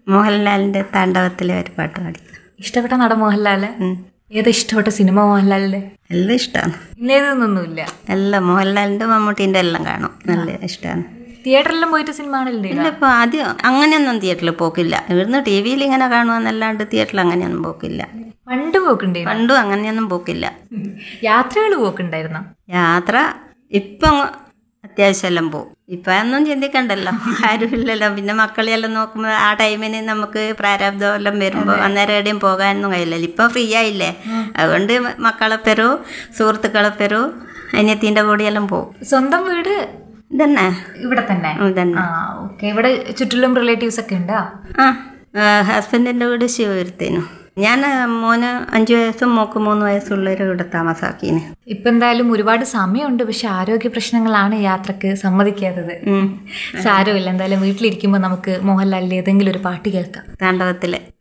മോഹൻലാലിൻ്റെ താണ്ഡവത്തിലെ ഒരു പാട്ട് പാടി ഇഷ്ടപ്പെട്ട നടൻ മോഹൻലാല് ഉം. ഏതാ ഇഷ്ടപ്പെട്ട സിനിമ മോഹൻലാലിന്റെ എല്ലാം ഇഷ്ടമാണ് ഇല്ലേതൊന്നുമില്ല എല്ലാം മോഹൻലാലിൻ്റെ മമ്മൂട്ടീൻ്റെ എല്ലാം കാണും നല്ല ഇഷ്ടമാണ് തിയേറ്ററിലും പോയിട്ട് സിനിമ കാണലുണ്ട് ഇല്ല ഇപ്പോൾ ആദ്യം അങ്ങനെയൊന്നും തിയേറ്ററിൽ പോക്കില്ല ഇവിടുന്ന് ടി വിയിൽ ഇങ്ങനെ കാണുമെന്നല്ലാണ്ട് തിയേറ്ററിൽ അങ്ങനെയൊന്നും പോക്കില്ല പണ്ട് പോക്കുണ്ടായിരുന്നു പണ്ടും അങ്ങനെയൊന്നും പോക്കില്ല യാത്രകൾ പോക്കുണ്ടായിരുന്നോ യാത്ര ഇപ്പം അത്യാവശ്യമെല്ലാം പോവും ഇപ്പം ഒന്നും ചിന്തിക്കണ്ടല്ലോ ആരുമില്ലല്ലോ പിന്നെ മക്കളെല്ലാം നോക്കുമ്പോൾ ആ ടൈമിന് നമുക്ക് പ്രാരാബ്ദം എല്ലാം വരുമ്പോൾ അന്നേരം എവിടെയും പോകാനൊന്നും കഴിയില്ലല്ലോ ഇപ്പം ഫ്രീ ആയില്ലേ അതുകൊണ്ട് മക്കളെ പെരോ സുഹൃത്തുക്കളെ പെരോ അനിയത്തിൻ്റെ കൂടെയെല്ലാം പോവും സ്വന്തം വീട് ഇതന്നെ ഇവിടെ തന്നെ ഇതന്നെ ആ ഓക്കെ ഇവിടെ ചുറ്റിലും റിലേറ്റീവ്സ് ഒക്കെ ഉണ്ടോ ആ ഹസ്ബൻഡിൻ്റെ വീട് ശിവപുരത്തേനു ഞാൻ മോന് അഞ്ച് വയസ്സും മോക്ക് മൂന്ന് വയസ്സുള്ളവരെ ഇവിടെ താമസാക്കീന് ഇപ്പൊ എന്തായാലും ഒരുപാട് സമയമുണ്ട് പക്ഷെ ആരോഗ്യ പ്രശ്നങ്ങളാണ് യാത്രക്ക് സമ്മതിക്കാത്തത് ഉം. സാരമില്ല എന്തായാലും വീട്ടിലിരിക്കുമ്പോൾ നമുക്ക് മോഹൻലാലിന്റെ ഏതെങ്കിലും ഒരു പാട്ട് കേൾക്കാം താണ്ഡവത്തിലെ